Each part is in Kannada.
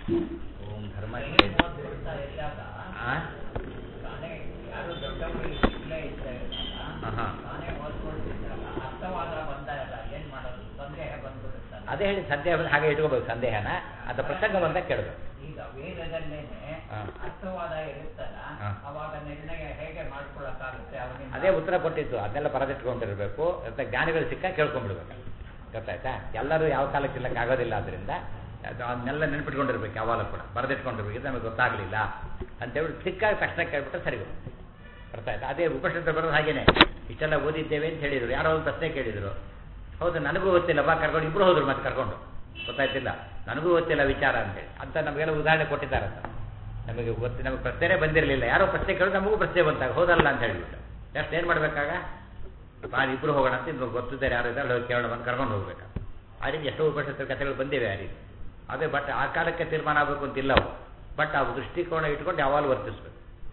ಓಂ ಧರ್ಮ ಆ? ಯಾರು ದೊಡ್ಡವರು ಇಲ್ಲೇ ಇದ್ದಾರೆ ಆಹಾ. ತಾನೇ ಓದ್ಕೊಳ್ತಿದ್ರಲ್ಲ ಅರ್ಥವಾದ ಬಂದಾಗ ಏನ್ ಮಾಡೋದು ಸಂದೇಹ ಬಂದ್ಬಿಡುತ್ತಲ್ಲ ಅದೇ ಹೇಳಿ ಸಂದೇಹ ಬಂದ್ರೆ ಹಾಗೆ ಇಟ್ಕೋಬೇಕು ಸಂದೇಹನ ಅದು ಪ್ರಸಂಗ ಬಂದಾಗ ಕೇಳಬೇಕು ಈಗ ವೇದದಲ್ಲೇನೆ ಹಾ. ಅರ್ಥವಾದ ಇರುತ್ತಲ್ಲ ಹಾ. ಅವಾಗ ನಿರ್ಣಯ ಹೇಗೆ ಮಾಡ್ಕೊಳಕ್ಕಾಗುತ್ತೆ ಅವನಿಂದ ಅದೇ ಉತ್ತರ ಕೊಟ್ಟಿದ್ದು ಅದನ್ನೆಲ್ಲ ಬರೆದಿಟ್ಕೊಂಡಿರ್ಬೇಕು ಮತ್ತೆ ಜ್ಞಾನಿಗಳು ಸಿಕ್ಕ ಕೇಳ್ಕೊಂಡ್ಬಿಡ್ಬೇಕು ಗೊತ್ತಾಯ್ತಾ ಎಲ್ಲರೂ ಯಾವ ಕಾಲಕ್ಕೆ ಇಲ್ಲಕ್ಕೆ ಆಗೋದಿಲ್ಲ ಅದರಿಂದ ಅದು ಅದನ್ನೆಲ್ಲ ನೆನ್ಪಿಟ್ಕೊಂಡಿರ್ಬೇಕು ಯಾವಾಗ ಕೂಡ ಬರೆದಿಟ್ಕೊಂಡಿರ್ಬೇಕು ಇದು ನಮಗೆ ಗೊತ್ತಾಗಲಿಲ್ಲ ಅಂತೇಳಿ ಸಿಕ್ಕಾಗ ತಕ್ಷಣ ಕೇಳ್ಬಿಟ್ರೆ ಸರಿ ಹೋಗುತ್ತೆ. ಅರ್ಥ ಆಯ್ತಾ ಅದೇ ಉಪನಿಷತ್ತು ಬರೋದು ಹಾಗೇನೆ ಇಷ್ಟೆಲ್ಲ ಓದಿದ್ದೇವೆ ಅಂತ ಹೇಳಿದ್ರು ಯಾರೋ ಒಂದು ಪ್ರಶ್ನೆ ಕೇಳಿದ್ರು ಹೌದು ನನಗೂ ಗೊತ್ತಿಲ್ಲ ಬಾ ಕರ್ಕೊಂಡು ಇಬ್ರು ಹೋದ್ರು ಮತ್ತೆ ಕರ್ಕೊಂಡು ಗೊತ್ತಾಯ್ತಿಲ್ಲ ನನಗೂ ಗೊತ್ತಿಲ್ಲ ವಿಚಾರ ಅಂತೇಳಿ ಅಂತ ನಮಗೆಲ್ಲ ಉದಾಹರಣೆ ಕೊಟ್ಟಿದ್ದಾರಂತ ನಮಗೆ ಗೊತ್ತಿ ನಮಗೆ ಪ್ರಶ್ನೆನೇ ಬಂದಿರಲಿಲ್ಲ ಯಾರೋ ಪ್ರಶ್ನೆ ಕೇಳಿದ್ರೆ ನಮಗೂ ಪ್ರಶ್ನೆ ಬಂತಾಗ ಹೌದಲ್ಲ ಅಂತ ಹೇಳ್ಬಿಟ್ಟು ಜಸ್ಟ್ ಏನು ಮಾಡಬೇಕಾಗ ನಾನು ಇಬ್ರು ಹೋಗೋಣ ಅಂತ ಇನ್ನು ಗೊತ್ತಿದ್ದಾರೆ ಯಾರು ಇದ್ದಾರೆ ಅಲ್ಲಿ ಹೋಗಿ ಕೇಳೋಣ ಬಂದು ಕರ್ಕೊಂಡು ಹೋಗ್ಬೇಕು ಆ ರೀತಿ ಎಷ್ಟೋ ಉಪನಿಷತ್ತು ಕಥೆಗಳು ಬಂದಿವೆ ಆ ರೀತಿ ಅದೇ ಬಟ್ ಆ ಕಾಲಕ್ಕೆ ತೀರ್ಮಾನ ಆಗಬೇಕು ಅಂತಿಲ್ಲ ಅವು ಬಟ್ ಆ ದೃಷ್ಟಿಕೋನ ಇಟ್ಕೊಂಡು ಯಾವಾಗಲೂ ವರ್ತಿಸ್ಬೇಕು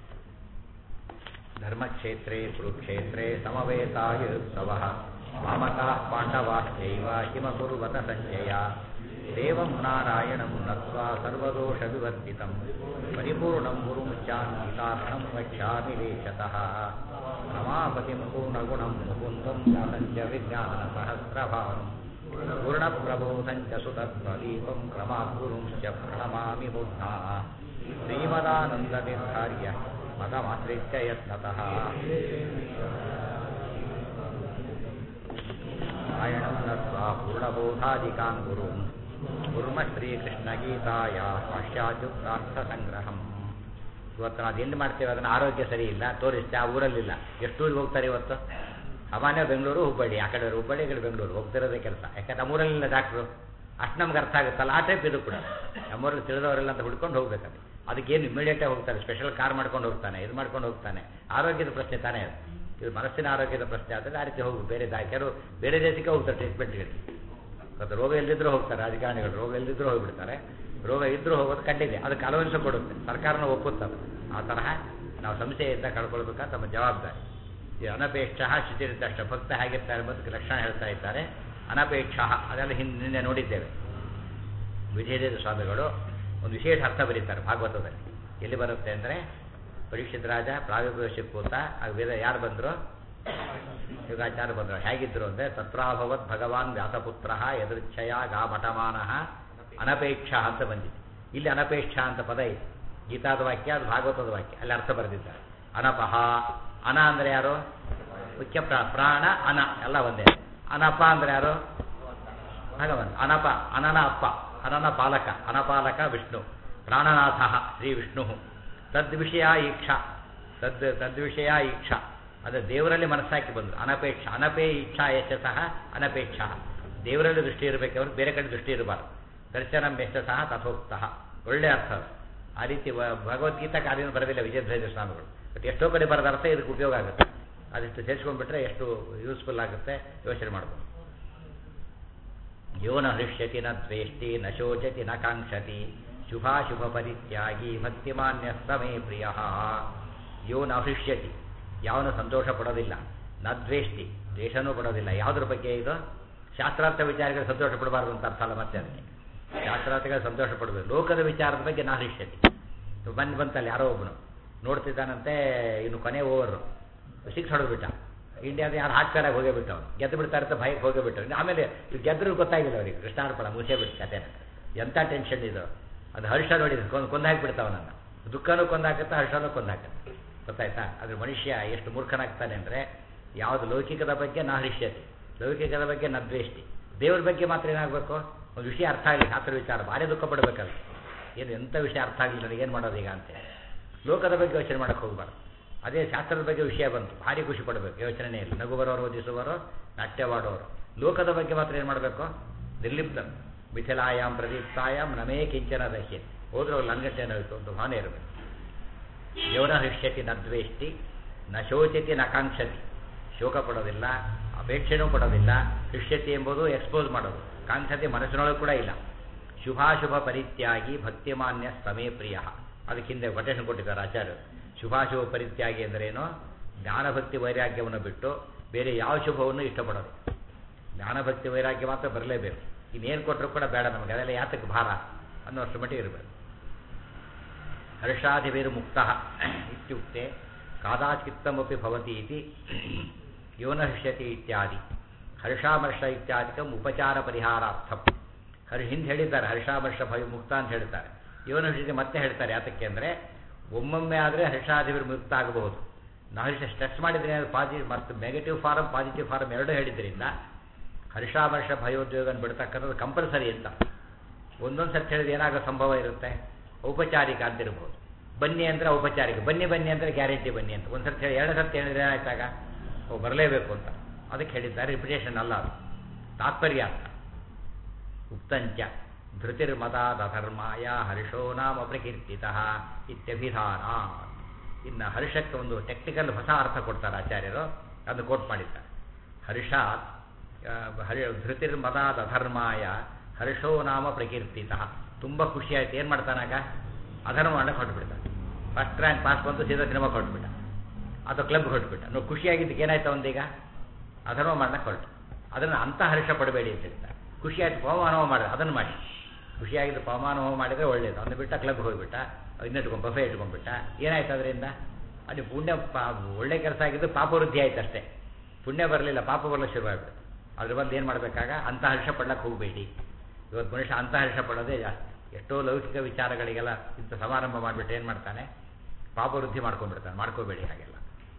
ಧರ್ಮಕ್ಷೇತ್ರೇ ಕುರುಕ್ಷೇತ್ರೇ ಸಮವೇತಾಯುತ್ಸವ ಮಾಮಕಾ ಪಾಂಡವಾಶ್ಚೈವ ಹಿಮಕುರುವತ ಸಂಜಯ ದೇವಂ ನಾರಾಯಣಂ ನತ್ವಾ ಸರ್ವದೋಷ ವಿವರ್ಜಿತಂ ಪರಿಪೂರ್ಣಂ ಗುರುಮುಚ್ಚಾನ್ವಿತಾರ್ಥಂ ವಕ್ಷ್ಯಾಮಿ ಲೇಶತಃ ರಮಾಪತಿಂ ಪೂರ್ಣಗುಣಂ ಮುಕುಂದಂ ಜ್ಞಾನಂಚ ವಿಜ್ಞಾನ ಸಹಸ್ರಭಾವಂ ಪೂರ್ಣಪ್ರಬೋಧಂಚ ಸುತತ್ವದೀಪಂ ಕ್ರಮಾತ್ ಗುರುಂಶ್ಚ ಪ್ರಣಮಾಮಿ ಮುಗ್ಧಾ ಶ್ರೀಮದಾನಂದನಿರ್ಧಾರ್ಯ ಮತಮಾಶ್ರಿತ್ಯ ಯತ್ನತಃ ನಾರಾಯಣಂ ನತ್ವಾ ಪೂರ್ಣಬೋಧಾಧಿಕಾನ್ ಗುರುಂ ಕುರ್ಮ ಶ್ರೀಕೃಷ್ಣಗೀತಾಯ ಪಾಶ್ಚಾತ್ಯುಕ್ತಾರ್ಥ ಸಂಗ್ರಹಂ ಇವತ್ತು ನಾವು ಎಲ್ಲಿ ಮಾಡ್ತೇವೆ ಅದನ್ನು ಆರೋಗ್ಯ ಸರಿ ಇಲ್ಲ ತೋರಿಸ್ತೆ ಆ ಊರಲ್ಲಿಲ್ಲ ಎಷ್ಟು ಊರಿಗೆ ಹೋಗ್ತಾರೆ ಇವತ್ತು ಸಾಮಾನ್ಯ ಬೆಂಗಳೂರು ಹುಬ್ಬಳ್ಳಿ ಆ ಕಡೆ ಹುಬ್ಬಳ್ಳಿ ಈ ಕಡೆ ಬೆಂಗಳೂರು ಹೋಗ್ತಿರೋದೇ ಕೆಲಸ ಯಾಕಂದ್ರೆ ನಮ್ಮೂರಲ್ಲಿಲ್ಲ ಡಾಕ್ಟ್ರು ಅಷ್ಟು ನಮ್ಗೆ ಅರ್ಥ ಆಗುತ್ತಲ್ಲ ಆ ಟೈಪ್ ಇದು ಕೂಡ ನಮ್ಮೂರಲ್ಲಿ ತಿಳಿದವರೆಲ್ಲ ಅಂತ ಹುಡ್ಕೊಂಡು ಹೋಗ್ಬೇಕಂದ್ರೆ ಅದಕ್ಕೇನು ಇಮಿಡಿಯೇಟಾಗಿ ಹೋಗ್ತಾರೆ ಸ್ಪೆಷಲ್ ಕಾರ್ ಮಾಡ್ಕೊಂಡು ಹೋಗ್ತಾನೆ ಇದು ಮಾಡ್ಕೊಂಡು ಹೋಗ್ತಾನೆ ಆರೋಗ್ಯದ ಪ್ರಶ್ನೆ ತಾನೇ ಅದು ಇದು ಮನಸ್ಸಿನ ಆರೋಗ್ಯದ ಪ್ರಶ್ನೆ ಆದರೆ ಆ ರೀತಿ ಹೋಗಿ ಬೇರೆ ದಾ ಕೆಲವು ಬೇರೆ ದೇಶಕ್ಕೆ ಹೋಗ್ತಾರೆ ಟ್ರೀಟ್ಮೆಂಟ್ಗಳಿಗೆ ಮತ್ತು ರೋಗ ಎಲ್ಲಿದ್ದರೂ ಹೋಗ್ತಾರೆ ರಾಜಕಾರಣಿಗಳು ರೋಗ ಎಲ್ಲಿದ್ದರೂ ಹೋಗ್ಬಿಡ್ತಾರೆ ರೋಗ ಇದ್ದರೂ ಹೋಗೋದು ಕಂಡಿದೆ ಅದಕ್ಕೆ ಅಲವೆನ್ಸ್ ಕೊಡುತ್ತೆ ಸರ್ಕಾರನ ಒಪ್ಪುತ್ತದೆ ಆ ತರಹ ನಾವು ಸಂಶಯದಿಂದ ಕಳ್ಕೊಳ್ಬೇಕಾದ ನಮ್ಮ ಜವಾಬ್ದಾರಿ ಈ ಅನಪೇಕ್ಷ ಶುಚಿರಿತಷ್ಟ ಭಕ್ತ ಹೇಗಿರ್ತಾರೆ ಎಂಬುದಕ್ಕೆ ಲಕ್ಷಣ ಹೇಳ್ತಾ ಇದ್ದಾರೆ ಅನಪೇಕ್ಷ ಅದೆಲ್ಲ ಹಿಂದೆ ನಿನ್ನೆ ನೋಡಿದ್ದೇವೆ ವಿಜಯದೇವ ಸ್ವಾಮಿಗಳು ಒಂದು ವಿಶೇಷ ಅರ್ಥ ಬರೀತಾರೆ ಭಾಗವತದಲ್ಲಿ ಎಲ್ಲಿ ಬರುತ್ತೆ ಅಂದರೆ ಪರೀಕ್ಷಿತ ರಾಜ ಪ್ರಾವಿಪ್ರವೇಶಕ್ಕೆ ಕೂತ ಆ ವೇದ ಯಾರು ಬಂದರು ಯುಗಾಚಾರ್ಯ ಬಂದರು ಹೇಗಿದ್ರು ಅಂದರೆ ತತ್ರಾಭವತ್ ಭಗವಾನ್ ವ್ಯಾಸಪುತ್ರ ಯದೃಚ್ಛಯ ಗಾಮಠಮಾನ ಅನಪೇಕ್ಷ ಅಂತ ಬಂದಿದೆ ಇಲ್ಲಿ ಅನಪೇಕ್ಷ ಅಂತ ಪದ ಇದೆ ಗೀತಾದ ವಾಕ್ಯ ಅದು ಭಾಗವತದ ವಾಕ್ಯ ಅಲ್ಲಿ ಅರ್ಥ ಬರೆದಿದ್ದಾರೆ ಅನಪಹ ಅನ ಅಂದರೆ ಯಾರು ಮುಖ್ಯ ಪ್ರಾ ಪ್ರಾಣ ಅನ ಎಲ್ಲ ಒಂದೇ ಅನಪ ಅಂದರೆ ಯಾರು ಭಗವಂತ ಅನಪ ಅನನ ಅಪ್ಪ ಅನನ ಪಾಲಕ ಅನಪಾಲಕ ವಿಷ್ಣು ಪ್ರಾಣನಾಥ ಶ್ರೀ ವಿಷ್ಣು ತದ್ವಿಷಯ ಈಕ್ಷಾ ತದ್ ತದ್ವಿಷಯ ಈಕ್ಷಾ ಅದು ದೇವರಲ್ಲಿ ಮನಸ್ಸಾಕಿ ಬಂದರು ಅನಪೇಕ್ಷ ಅನಪೇ ಇಚ್ಛಾ ಯಶ ಸಹ ಅನಪೇಕ್ಷ ದೇವರಲ್ಲಿ ದೃಷ್ಟಿ ಇರಬೇಕವ್ರು ಬೇರೆ ಕಡೆ ದೃಷ್ಟಿ ಇರಬಾರ್ದು ದರ್ಶನಂ ಯಶ ಸಹ ತಥೋಕ್ತಃ ಒಳ್ಳೆ ಅರ್ಥ ಅದು. ಆ ರೀತಿ ವ- ಭಗವದ್ಗೀತಾ ಕಾರ್ಯನ ಬರೋದಿಲ್ಲ ವಿಜಯಧ್ವಜ ಸ್ವಾಮಿಗಳು ಬಟ್ ಎಷ್ಟೋ ಕಡೆ ಬರೆದ ಅರ್ಥ ಇದಕ್ಕೆ ಉಪಯೋಗ ಆಗುತ್ತೆ ಅದಿಷ್ಟು ಸೇರಿಸ್ಕೊಂಡ್ಬಿಟ್ರೆ ಎಷ್ಟು ಯೂಸ್ಫುಲ್ ಆಗುತ್ತೆ ಯೋಚನೆ ಮಾಡ್ಬೋದು ಯೋ ನ ಹೃಷ್ಯತಿ ನ ದ್ವೇಷ್ಟಿ ನ ಶೋಚತಿ ನ ಕಾಂಕ್ಷತಿ ಶುಭಾಶುಭ ಪರಿತ್ಯಾಗಿ ಭಕ್ತಿಮಾನ್ಯ ಸಮೇ ಪ್ರಿಯ ಯೋ ನ ಹೃಷ್ಯತಿ ಯಾವನು ಸಂತೋಷ ಪಡೋದಿಲ್ಲ ನ ದ್ವೇಷ್ಟಿ ದ್ವೇಷನೂ ಪಡೋದಿಲ್ಲ ಯಾವುದ್ರ ಬಗ್ಗೆ ಇದು ಶಾಸ್ತ್ರಾರ್ಥ ವಿಚಾರಗಳು ಸಂತೋಷ ಪಡಬಾರ್ದು ಅಂತ ಅರ್ಥ ಅಲ್ಲ ಮತ್ತೆ ಅದಕ್ಕೆ ಶಾಸ್ತ್ರಾರ್ಥಗಳು ಸಂತೋಷ ಪಡಬೇಕು ಲೋಕದ ವಿಚಾರದ ಬಗ್ಗೆ ನಾ ಹೃಷ್ಯತಿ ಬಂದು ಬಂತಲ್ಲ ಯಾರೋ ಒಬ್ಬನು ನೋಡ್ತಿದ್ದಾನಂತೆ ಇನ್ನು ಕೊನೆ ಓವರು ಸಿಕ್ಸ್ ಹೊಡೆದ್ಬಿಟ್ಟ ಇಂಡಿಯಾದ ಯಾರು ಹಾಕ್ತಾರಾಗಿ ಹೋಗೇ ಬಿಟ್ಟು ಅವ್ನು ಗೆದ್ದು ಬಿಡ್ತಾ ಇರ್ತ ಭಯಕ್ಕೆ ಹೋಗೇ ಬಿಟ್ಟು ಆಮೇಲೆ ಇವ್ರು ಗೆದ್ದರೂ ಗೊತ್ತಾಗಿಲ್ಲ ಅವ್ರಿಗೆ ಕೃಷ್ಣಾರ್ಪಣ ಮುಗಿಸೇ ಬಿಟ್ಟು ಕಥೆನ ಎಂಥ ಟೆನ್ಷನ್ ಇದು ಅದು ಹರ್ಷ ನೋಡಿದ್ರು ಕೊಂದು ಕೊಂದು ಹಾಕಿಬಿಡ್ತಾವ ನನ್ನ ದುಃಖನೂ ಕೊಂದಾಕತ್ತೆ ಹರ್ಷನೂ ಕೊಂದಾಕತ್ತೆ ಗೊತ್ತಾಯ್ತಾ ಅದ್ರ ಮನುಷ್ಯ ಎಷ್ಟು ಮೂರ್ಖನಾಗ್ತಾನೆ ಅಂದರೆ ಯಾವುದು ಲೌಕಿಕದ ಬಗ್ಗೆ ನಾ ಹೃಷ್ಯತೆ ಲೌಕಿಕದ ಬಗ್ಗೆ ನ ದ್ವೇಷ್ಟಿ ದೇವ್ರ ಬಗ್ಗೆ ಮಾತ್ರ ಏನಾಗಬೇಕು ಒಂದು ವಿಷಯ ಅರ್ಥ ಆಗಲಿ ಶಾಸ್ತ್ರ ವಿಚಾರ ಭಾರಿ ದುಃಖ ಪಡಬೇಕಲ್ಲ ಏನು ಎಂಥ ವಿಷಯ ಅರ್ಥ ಆಗಲಿಲ್ಲ ನನಗೇನು ಮಾಡೋದು ಈಗ ಅಂತೇಳಿ ಲೋಕದ ಬಗ್ಗೆ ಯೋಚನೆ ಮಾಡೋಕ್ಕೆ ಹೋಗ್ಬಾರ್ದು ಅದೇ ಶಾಸ್ತ್ರದ ಬಗ್ಗೆ ವಿಷಯ ಬಂತು ಭಾರಿ ಖುಷಿ ಪಡಬೇಕು ಯೋಚನೆ ಇಲ್ಲ ನಗು ಬರೋರು ಓದಿಸುವರು ನಾಟ್ಯವಾಡೋರು ಲೋಕದ ಬಗ್ಗೆ ಮಾತ್ರ ಏನು ಮಾಡಬೇಕು ನಿರ್ಲಿಪ್ತ ಮಿಥಿಲಾಯಾಮ್ ಪ್ರದೀಪ್ತಾಯಾಮ್ ನಮೇ ಕಿಂಚನ ದಹ್ಯ ಹೋದ್ರೆ ಅವ್ರು ಲಂಘಟನೆ ಹೋಯ್ತು ಒಂದು ಭಾವನೆ ಇರಬೇಕು ದೇವರ ಹೃಷ್ಯತಿ ನ ದ್ವೇಷ್ಟಿ ನ ಶೋಚತಿ ನ ಕಾಂಕ್ಷತಿ ಶೋಕ ಪಡೋದಿಲ್ಲ ಅಪೇಕ್ಷೆನೂ ಪಡೋದಿಲ್ಲ ಹೃಷ್ಯತಿ ಎಂಬುದು ಎಕ್ಸ್ಪೋಸ್ ಮಾಡೋದು ಕಾಂಕ್ಷತೆ ಮನಸ್ಸಿನೊಳಗೆ ಕೂಡ ಇಲ್ಲ ಶುಭಾಶುಭ ಪರಿತ್ಯಾಗಿ ಭಕ್ತಿಮಾನ್ಯ ಸಮೇ ಪ್ರಿಯ ಅದಕ್ಕೆ ಹಿಂದೆ ಕೊಟೇಶನ್ ಕೊಟ್ಟಿದ್ದಾರೆ ಆಚಾರ್ಯರು ಶುಭಾಶುಭ ಪರಿತ್ಯಾಗಿ ಅಂದ್ರೇನು ಜ್ಞಾನಭಕ್ತಿ ವೈರಾಗ್ಯವನ್ನು ಬಿಟ್ಟು ಬೇರೆ ಯಾವ ಶುಭವನ್ನು ಇಷ್ಟಪಡೋದು ಜ್ಞಾನಭಕ್ತಿ ವೈರಾಗ್ಯ ಮಾತ್ರ ಬರಲೇಬೇಕು ಇನ್ನೇನು ಕೊಟ್ಟರು ಕೂಡ ಬೇಡ ನಮಗೆ ಅದೆಲ್ಲ ಯಾತಕ್ಕೆ ಭಾರ ಅನ್ನೋಷ್ಟು ಮಟ್ಟಿಗೆ ಇರಬೇಕು ಹರ್ಷಾದಿಭಿರ್ಮುಕ್ತ ಇತ್ಯುಕ್ತೆ ಕಾದಾಚಿತ್ತಮಪಿ ಭವತಿ ಇತಿ ಯೋನಹೃಷ್ಯತಿ ಇತ್ಯಾದಿ ಹರ್ಷಾಮರ್ಷ ಇತ್ಯಾದಿಕಂ ಉಪಚಾರ ಪರಿಹಾರಾರ್ಥಂ ಹರ್ ಹಿಂದೆ ಹೇಳಿದ್ದಾರೆ ಹರ್ಷಾಮರ್ಷ ಭಯ ಮುಕ್ತ ಅಂತ ಹೇಳ್ತಾರೆ ಯೋನಹೃಷ್ಯತಿ ಮತ್ತೆ ಹೇಳ್ತಾರೆ ಯಾತಕ್ಕೆ ಅಂದರೆ ಒಮ್ಮೊಮ್ಮೆ ಆದರೆ ಹರ್ಷಾದಿಭಿರ್ ಮುಕ್ತ ಆಗಬಹುದು ನಾವು ಸ್ಟ್ರೆಸ್ ಮಾಡಿದ್ರೆ ಪಾಸಿಟಿವ್ ಮತ್ತು ನೆಗೆಟಿವ್ ಫಾರಮ್ ಪಾಸಿಟಿವ್ ಫಾರಮ್ ಎರಡೂ ಹೇಳಿದ್ರಿಂದ ಹರ್ಷಾಮರ್ಷ ಭಯೋದ್ಯೋಗ ಬಿಡ್ತಕ್ಕಂಥದ್ದು ಕಂಪಲ್ಸರಿ ಅಂತ ಒಂದೊಂದು ಸರ್ತಿ ಹೇಳಿದ್ರೆ ಏನಾಗೋ ಸಂಭವ ಇರುತ್ತೆ ಔಪಚಾರಿಕ ಅಂತಿರ್ಬೋದು ಬನ್ನಿ ಅಂದರೆ ಔಪಚಾರಿಕ ಬನ್ನಿ ಬನ್ನಿ ಅಂದರೆ ಗ್ಯಾರಂಟಿ ಬನ್ನಿ ಅಂತ ಒಂದು ಸರ್ತಿ ಹೇಳಿ ಎರಡು ಸರ್ತಿ ಹೇಳಿದ್ರೆ ಏನಾಯ್ತಾಗ ಓ ಬರಲೇಬೇಕು ಅಂತ ಅದಕ್ಕೆ ಹೇಳಿದ್ದಾರೆ ರಿಪಿಟೇಷನ್ ಅಲ್ಲ ಅದು ತಾತ್ಪರ್ಯ ಅಂತ ಉಕ್ತಂಚ ಧೃತಿರ್ಮದಾಧರ್ಮಾಯ ಹರ್ಷೋ ನಾಮ ಪ್ರಕೀರ್ತಿತ ಇತ್ಯಭಿಧಾನ ಇನ್ನು ಹರ್ಷಕ್ಕೆ ಒಂದು ಟೆಕ್ನಿಕಲ್ ಹೊಸ ಅರ್ಥ ಕೊಡ್ತಾರೆ ಆಚಾರ್ಯರು ಅದು ಕೋಟ್ ಮಾಡಿದ್ದಾರೆ ಹರ್ಷಾತ್ ಹರಿ ಧೃತಿರ್ಮದಾದ ಅಧರ್ಮಾಯ ಹರ್ಷೋ ನಾಮ ಪ್ರಕೀರ್ತಿತ ತುಂಬ ಖುಷಿ ಆಯ್ತು ಏನು ಮಾಡ್ತಾನಾಗ ಅಧರ್ಮ ಮಾಡಕ್ಕೆ ಹೊರಟ್ಬಿಡ್ತಾನೆ ಫಸ್ಟ್ ರ್ಯಾಂಕ್ ಪಾಸ್ ಬಂದು ಸೀದಾ ಸಿನಿಮಾ ಹೊರಟ್ಬಿಟ್ಟ ಅಥವಾ ಕ್ಲಬ್ ಹೊರಟ್ಬಿಟ್ಟ ನಾವು ಖುಷಿಯಾಗಿದ್ದಕ್ಕೆ ಏನಾಯ್ತು ಒಂದೀಗ ಅಧರ್ಮ ಮಾಡಕ್ಕೆ ಹೊರಟು ಅದನ್ನು ಅಂಥ ಹರ್ಷ ಪಡಬೇಡಿ ಅಂತ ಹೇಳ್ತಾರೆ ಖುಷಿ ಆಯ್ತು ಪವಮಾನವ ಮಾಡಿದ್ರೆ ಅದನ್ನು ಮಾಡಿ ಖುಷಿಯಾಗಿದ್ದು ಪವಮಾನವ ಮಾಡಿದರೆ ಒಳ್ಳೇದು ಅದನ್ನು ಬಿಟ್ಟ ಕ್ಲಬ್ ಹೋಗಿಬಿಟ್ಟ ಇನ್ನಿಟ್ಕೊಂಡು ಬಫೆ ಇಟ್ಕೊಂಡ್ಬಿಟ್ಟ ಏನಾಯ್ತು ಅದರಿಂದ ಅಲ್ಲಿ ಪುಣ್ಯ ಪಾ ಒಳ್ಳೆ ಕೆಲಸ ಆಗಿದ್ದು ಪಾಪವೃದ್ಧಿ ಆಯ್ತು ಅಷ್ಟೇ ಪುಣ್ಯ ಬರಲಿಲ್ಲ ಪಾಪ ಬರಲು ಶುರುವಾಗ್ಬಿಟ್ಟು ಅದ್ರ ಬಂದು ಏನು ಮಾಡಬೇಕಾಗ ಅಂಥ ಹರ್ಷ ಪಡ್ಲಕ್ಕೆ ಹೋಗಬೇಡಿ ಇವತ್ತು ಮನುಷ್ಯ ಅಂಥ ಹರ್ಷ ಪಡೋದೇ ಜಾಸ್ತಿ ಎಷ್ಟೋ ಲೌಕಿಕ ವಿಚಾರಗಳಿಗೆಲ್ಲ ಇಂಥ ಸಮಾರಂಭ ಮಾಡಿಬಿಟ್ಟು ಏನು ಮಾಡ್ತಾನೆ ಪಾಪವೃದ್ಧಿ ಮಾಡ್ಕೊಂಡ್ಬಿಡ್ತಾನೆ ಮಾಡ್ಕೋಬೇಡಿ ಹಾಗೆಲ್ಲ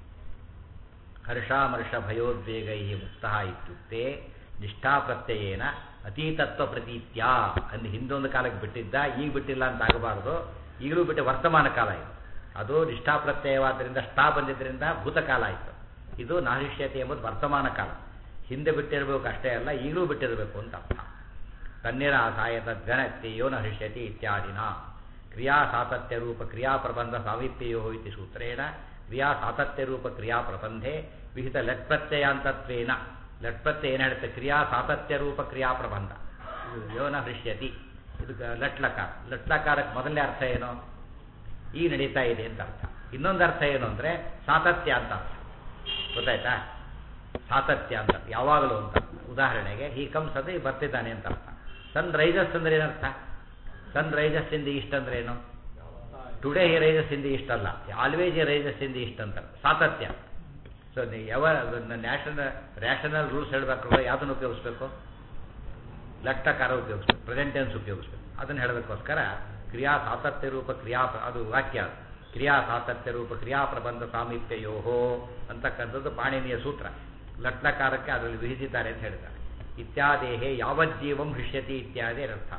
ಹರ್ಷಾಮರ್ಷ ಭಯೋದ್ವೇಗೈ ಮುಕ್ತ ಇತ್ಯುಕ್ತೆ ನಿಷ್ಠಾಪ್ರತ್ಯಯೇನ ಅತೀತತ್ವ ಪ್ರತೀತ್ಯ ಅಲ್ಲಿ ಹಿಂದೊಂದು ಕಾಲಕ್ಕೆ ಬಿಟ್ಟಿದ್ದ ಈಗ ಬಿಟ್ಟಿಲ್ಲ ಅಂತ ಆಗಬಾರ್ದು ಈಗಲೂ ಬಿಟ್ಟು ವರ್ತಮಾನ ಕಾಲ ಇದು ಅದು ನಿಷ್ಠಾಪ್ರತ್ಯಯವಾದ್ದರಿಂದ ಸ್ಟಾ ಬಂದಿದ್ದರಿಂದ ಭೂತಕಾಲ ಆಯಿತು ಇದು ನಾಹಿಷ್ಯತೆ ಎಂಬುದು ವರ್ತಮಾನ ಕಾಲ ಹಿಂದೆ ಬಿಟ್ಟಿರಬೇಕು ಅಷ್ಟೇ ಅಲ್ಲ ಈಗಲೂ ಬಿಟ್ಟಿರಬೇಕು ಅಂತ ಅರ್ಥ ತನ್ನಿರಾಸಾಯ ತದ್ಗಣತ್ಯ ಯೋನ ಹೃಷ್ಯತಿ ಇತ್ಯಾದಿನ ಕ್ರಿಯಾ ಸಾತತ್ಯ ರೂಪ ಕ್ರಿಯಾ ಪ್ರಬಂಧ ಸಾಮೀಪ್ಯಯೋ ಇತಿ ಸೂತ್ರೇಣ ಕ್ರಿಯಾ ಸಾತತ್ಯ ರೂಪ ಕ್ರಿಯಾ ಪ್ರಬಂಧೆ ವಿಹಿತ ಲಟ್ಪ್ರತ್ಯಯಾಂತತ್ವೇನ ಲಟ್ಪ್ರತ್ಯಯ ಏನು ಹೇಳುತ್ತೆ ಕ್ರಿಯಾ ಸಾತತ್ಯ ರೂಪ ಕ್ರಿಯಾ ಪ್ರಬಂಧ ಇದು ಯೋನ ಹೃಷ್ಯತಿ ಇದು ಲಟ್ಲಕಾರ ಲಟ್ಲಕಾರಕ್ಕೆ ಮೊದಲನೇ ಅರ್ಥ ಏನು ಈ ನಡೀತಾ ಇದೆ ಅಂತ ಅರ್ಥ ಇನ್ನೊಂದು ಅರ್ಥ ಏನು ಅಂದರೆ ಸಾತತ್ಯ ಅಂತ ಅರ್ಥ ಗೊತ್ತಾಯ್ತಾ ಸಾತತ್ಯ ಅಂತ ಯಾವಾಗಲೂ ಅಂತ ಉದಾಹರಣೆಗೆ ಈ ಕಮ್ಸ್ ಅದೇ ಬರ್ತಿದ್ದಾನೆ ಅಂತ ಅರ್ಥ ಸನ್ ರೈಸಸ್ ಅಂದ್ರೆ ಏನರ್ಥ ಸನ್ ರೈಸಸ್ ಇಂದ ಇಷ್ಟ ಅಂದ್ರೆ ಏನು ಟುಡೇ ಹಿ ರೈಸಸ್ ಇಂದ ಇಷ್ಟ ಅಲ್ಲ ಆಲ್ವೇಸ್ ಎ ರೈಸಸ್ ಇಂದ ಇಷ್ಟ ಅಂತ ಸಾತತ್ಯ ಸೊ ಯಾವ ನ್ಯಾಷನಲ್ ರ್ಯಾಷನಲ್ ರೂಲ್ಸ್ ಹೇಳಬೇಕು ಯಾವುದನ್ನು ಉಪಯೋಗಿಸ್ಬೇಕು ಲಟ್ಟಕಾರ ಉಪಯೋಗಿಸ್ಬೇಕು ಪ್ರೆಸೆಂಟ್ ಟೆನ್ಸ್ ಉಪಯೋಗಿಸ್ಬೇಕು ಅದನ್ನು ಹೇಳೋದಕ್ಕೋಸ್ಕರ ಕ್ರಿಯಾ ಸಾತತ್ಯ ರೂಪ ಕ್ರಿಯಾ ಅದು ವಾಕ್ಯ ಅದು ಕ್ರಿಯಾ ಸಾತತ್ಯ ರೂಪ ಕ್ರಿಯಾ ಪ್ರಬಂಧ ಸಾಮೀಪ್ಯಯೋಹೋ ಅಂತಕ್ಕಂಥದ್ದು ಪಾಣಿನಿಯ ಸೂತ್ರ ಲಟ್ಲಕಾರಕ್ಕೆ ಅದರಲ್ಲಿ ವಿಹಿಸಿದ್ದಾರೆ ಅಂತ ಹೇಳ್ತಾರೆ ಇತ್ಯಾದೇಹೇ ಯಾವಜ್ಜೀವಂ ಹೃಷ್ಯತಿ ಇತ್ಯಾದಿ ಅರ್ಥ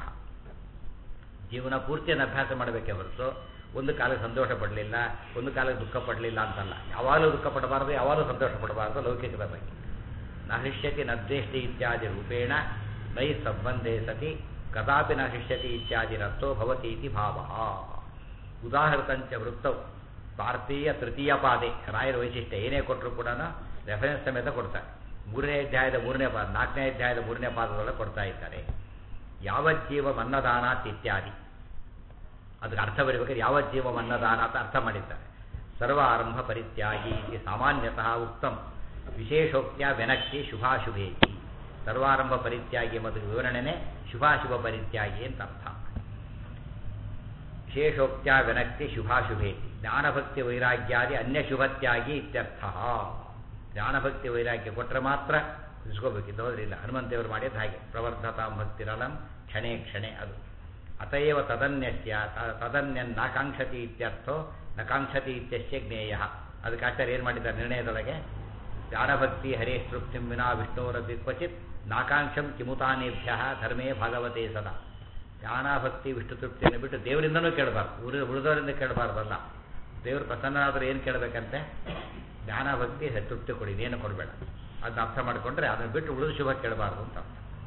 ಜೀವನ ಪೂರ್ತಿಯನ್ನು ಅಭ್ಯಾಸ ಮಾಡಬೇಕೇ ಹೊರತು ಒಂದು ಕಾಲಕ್ಕೆ ಸಂತೋಷ ಪಡಲಿಲ್ಲ ಒಂದು ಕಾಲಕ್ಕೆ ದುಃಖ ಪಡಲಿಲ್ಲ ಅಂತಲ್ಲ ಯಾವಾಗಲೂ ದುಃಖ ಪಡಬಾರದು ಯಾವಾಗಲೂ ಸಂತೋಷ ಪಡಬಾರದು ಲೌಕಿಕದ ಬಗ್ಗೆ ನ ಹೃಷ್ಯತಿ ನದ್ವೇಷ್ಟಿ ಇತ್ಯಾದಿ ರೂಪೇಣ ನೈ ಸಂಬಂಧೆ ಸತಿ ಕದಾಪಿ ನ ಹೃಷ್ಯತಿ ಇತ್ಯಾದಿ ರಥೋ ಭವತಿ ಇತಿ ಭಾವ ಉದಾಹೃತಂಚ ವೃತ್ತವು ಭಾರತೀಯ ತೃತೀಯ ಪಾದೆ ರಾಯರ ವೈಶಿಷ್ಟ್ಯ ಏನೇ ಕೊಟ್ಟರು ಕೂಡ ರೆಫರೆನ್ಸ್ ಸಮೇತ ಕೊಡ್ತಾರೆ ಮೂರನೇ ಅಧ್ಯಾಯದ ಮೂರನೇ ಪಾದ ನಾಲ್ಕನೇ ಅಧ್ಯಾಯದ ಮೂರನೇ ಪಾದದೊಳಗೆ ಕೊಡ್ತಾ ಇದ್ದಾರೆ ಯಾವಜ್ಜೀವ ಅನ್ನದಾನಾತ್ ಇತ್ಯಾದಿ ಅದಕ್ಕೆ ಅರ್ಥ ಬರೀಬೇಕಾದ್ರೆ ಯಾವಜ್ಜೀವ ಅನ್ನದಾನ ಅಂತ ಅರ್ಥ ಮಾಡಿದ್ದಾರೆ ಸರ್ವ ಆರಂಭ ಪರಿತ್ಯಾಗಿ ಇದು ಸಾಮಾನ್ಯತಃ ಉತ್ತಮ ವಿಶೇಷೋಕ್ತಿಯ ವ್ಯನಕ್ತಿ ಶುಭಾಶುಭೇತಿ ಸರ್ವಾರಂಭ ಪರಿತ್ಯಾಗಿ ಎಂಬುದು ವಿವರಣೆನೇ ಶುಭಾಶುಭ ಪರಿತ್ಯಾಗಿ ಅಂತ ಅರ್ಥ ವಿಶೇಷೋಕ್ತ್ಯ ವ್ಯನಕ್ತಿ ಶುಭಾಶುಭೇತಿ ಜ್ಞಾನಭಕ್ತಿ ವೈರಾಗ್ಯಾದಿ ಅನ್ಯ ಶುಭತ್ಯಾಗಿ ಇತ್ಯರ್ಥ ಜ್ಞಾನಭಕ್ತಿ ವೈರಾಗ್ಯ ಕೊಟ್ಟರೆ ಮಾತ್ರ ಇಸ್ಕೋಬೇಕಿದ್ದು ಹೋದ್ರಿಲ್ಲ ಹನುಮಂತೇವರು ಮಾಡಿದ್ದು ಹಾಗೆ ಪ್ರವರ್ಧತಾಂ ಭಕ್ತಿರಲಂ ಕ್ಷಣೆ ಕ್ಷಣೆ ಅದು ಅತಯವ ತದನ್ಯಸ್ಯ ತದನ್ಯನ್ ನಾಕಾಂಕ್ಷತಿ ಇತ್ಯರ್ಥೋ ನಕಾಂಕ್ಷತಿ ಇತ್ಯಸ್ಯ ಜ್ಞೇಯ ಅದಕ್ಕೆ ಆಚಾರ್ಯ ಏನು ಮಾಡಿದ್ದಾರೆ ನಿರ್ಣಯದೊಳಗೆ ಜ್ಞಾನಭಕ್ತಿ ಹರೇ ತೃಪ್ತಿಂ ವಿನಾ ವಿಷ್ಣುರಪಿ ಕ್ವಚಿತ್ ನಾಕಾಂಕ್ಷಂ ಕಿಮುತಾನೇಭ್ಯ ಧರ್ಮೇ ಭಾಗವತೆ ಸದಾ ಜ್ಞಾನಭಕ್ತಿ ವಿಷ್ಣು ತೃಪ್ತಿಯನ್ನು ಬಿಟ್ಟು ದೇವರಿಂದನೂ ಕೇಳಬಾರ್ದು ಉಳಿ ಉಳಿದವರಿಂದ ಕೇಳಬಾರ್ದಲ್ಲ ದೇವರು ಪ್ರಸನ್ನನಾದರೂ ಏನು ಕೇಳಬೇಕಂತೆ ಜ್ಞಾನಭಕ್ತಿ ತೃಪ್ತಿ ಕೊಡಿ ಏನು ಕೊಡಬೇಡ ಅದನ್ನ ಅರ್ಥ ಮಾಡಿಕೊಂಡ್ರೆ ಅದನ್ನು ಬಿಟ್ಟು ಉಳಿದ ಶುಭ ಕೇಳಬಾರ್ದು ಅಂತ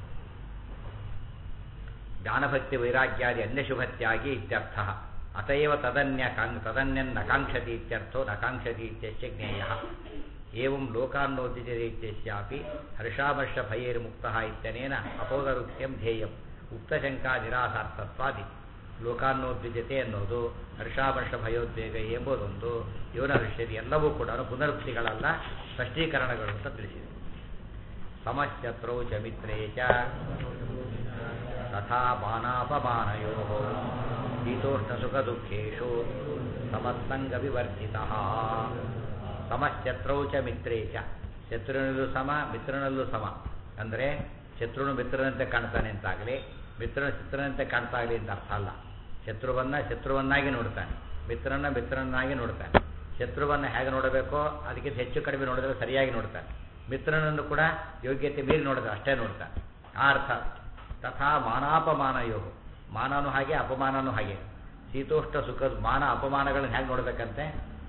ಜ್ಞಾನಭಕ್ತಿ ವೈರಾಗ್ಯಾದಿ ಅನ್ಯ ಶುಭತ್ಯಾಗಿ ಇತ್ಯರ್ಥ ಅತಯವ ತದನ್ಯ ಕಾಂಗ್ ತದನ್ಯನ್ ನಕಾಂಕ್ಷತಿ ಇತ್ಯರ್ಥೋ ನಕಾಂಕ್ಷತಿ ಇತ್ಯಸ್ಯ ಜ್ಞೇಯ ಏವಂ ಲೋಕಾನ್ನೋದ್ಯಜತೆ ಇತ್ಯಸ್ಯಾಪಿ ಹರ್ಷಾಮರ್ಷ ಭಯೈರ್ಮುಕ್ತಃ ಇತ್ಯನೇನ ಅಪೋದರುಕ್ತ್ಯಂ ಧ್ಯೇಯಂ ಉಕ್ತಶಂಕಾ ನಿರಾಸಾರ್ಥತ್ವಾದಿ ಲೋಕಾನ್ನೋದ್ವಿಜತೆ ಅನ್ನೋದು ಹರ್ಷಾಮರ್ಷ ಭಯೋದ್ವೇಗ ಎಂಬುದೊಂದು ಯೋನ ಹೃಷ್ಯದಿ ಎಲ್ಲವೂ ಕೂಡ ಪುನರುಕ್ತಿಗಳಲ್ಲ ಸ್ಪಷ್ಟೀಕರಣಗಳು ಅಂತ ತಿಳಿಸಿದೆ ಸಮಶ್ಚತ್ರೌ ಚ ಮಿತ್ರೇ ಚ ತಥಾ ಬಾನಾಪಮಾನಯೋ ಶೀತೋಷ್ಣ ಸುಖ ದುಃಖೇಶು ಸಮಸ್ಸಂಗ ವಿವರ್ಜಿತ ಸಮಶತ್ರೌ ಚ ಮಿತ್ರೇ ಚ ಶತ್ರುವಿನಲ್ಲೂ ಸಮ ಮಿತ್ರನಲ್ಲೂ ಸಮ ಅಂದರೆ ಶತ್ರುನು ಮಿತ್ರನಂತೆ ಕಾಣ್ತಾನೆ ಅಂತಾಗಲಿ ಮಿತ್ರನ ಚಿತ್ರನಂತೆ ಕಾಣ್ತಾಗಲಿ ಅಂತ ಅರ್ಥ ಅಲ್ಲ ಶತ್ರುವನ್ನ ಶತ್ರುವನ್ನಾಗಿ ನೋಡ್ತಾನೆ ಮಿತ್ರನ ಮಿತ್ರನನ್ನಾಗಿ ನೋಡ್ತಾನೆ ಶತ್ರುವನ್ನ ಹೇಗೆ ನೋಡಬೇಕೋ ಅದಕ್ಕಿಂತ ಹೆಚ್ಚು ಕಡಿಮೆ ನೋಡಿದ್ರೆ ಸರಿಯಾಗಿ ನೋಡ್ತಾನೆ ಮಿತ್ರನನ್ನು ಕೂಡ ಯೋಗ್ಯತೆ ಮೀರಿ ನೋಡಿದ್ರೆ ಅಷ್ಟೇ ನೋಡ್ತಾನೆ ಆ ಅರ್ಥ ತಥಾ ಮಾನಾಪಮಾನ ಯೋಗ ಮಾನನೂ ಹಾಗೆ ಅಪಮಾನನೂ ಹಾಗೆ ಶೀತೋಷ್ಣ ಸುಖ ಮಾನ ಅಪಮಾನಗಳನ್ನು ಹೇಗೆ ನೋಡಬೇಕಂತೆ